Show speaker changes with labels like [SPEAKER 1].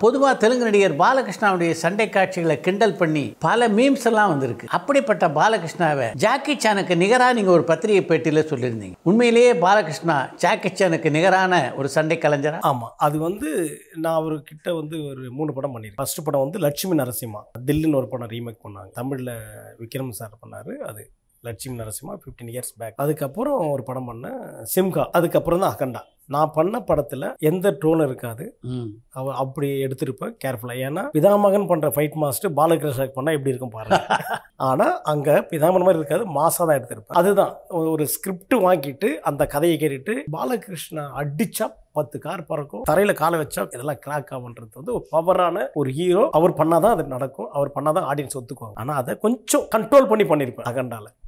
[SPEAKER 1] பொதுவாக தெலுங்கு நடிகர் பாலகிருஷ்ணாவுடைய சண்டை காட்சிகளை கிண்டல் பண்ணி பல மீம்ஸ் எல்லாம் வந்திருக்கு அப்படிப்பட்ட பாலகிருஷ்ணாவை ஜாக்கி சானுக்கு நிகராக நீங்கள் ஒரு பத்திரிகை பேட்டியில் சொல்லியிருந்தீங்க உண்மையிலேயே பாலகிருஷ்ணா ஜாக்கி சானுக்கு நிகரான ஒரு சண்டை கலைஞரா
[SPEAKER 2] ஆமாம் அது வந்து நான் அவர்கிட்ட வந்து ஒரு மூணு படம் பண்ணியிருக்கேன் ஃபர்ஸ்ட் படம் வந்து லட்சுமி நரசிம்மா தில்லுன்னு ஒரு படம் ரீமேக் பண்ணாங்க தமிழில் விக்ரம் சார் பண்ணார் அது Lakshmi Narasimha fifteen years back அதுக்கப்புறம் ஒரு படம் பண்ணேன் சிம்கா அதுக்கப்புறம் தான் அகண்டா நான் பண்ண படத்தில் எந்த ட்ரோன் இருக்காது
[SPEAKER 1] ம்
[SPEAKER 2] அவ அப்படி எடுத்திருப்பேன் கேர்ஃபுல்லாக ஏன்னா பிதாமகன் பண்ணுற ஃபைட் மாஸ்டர் பாலகிருஷ்ணாக்கு பண்ணால் எப்படி இருக்கும் பாருங்க ஆனால் அங்கே பிதாமகன் மாதிரி இருக்காது மாசாக தான் எடுத்திருப்பேன் அதுதான் ஒரு ஸ்கிரிப்ட் வாங்கிட்டு அந்த கதையை கேட்டுட்டு பாலகிருஷ்ணா அடிச்சா பத்து கார் பறக்கும் தரையில் காலை வச்சா இதெல்லாம் கிராக் ஆகுன்றது வந்து ஒரு பவரான ஒரு ஹீரோ அவர் பண்ணாதான் அது நடக்கும் அவர் பண்ணாதான் ஆடியன்ஸ் ஒத்துக்குவாங்க ஆனால் அதை கொஞ்சம் கண்ட்ரோல் பண்ணி பண்ணியிருப்பேன் அகண்டால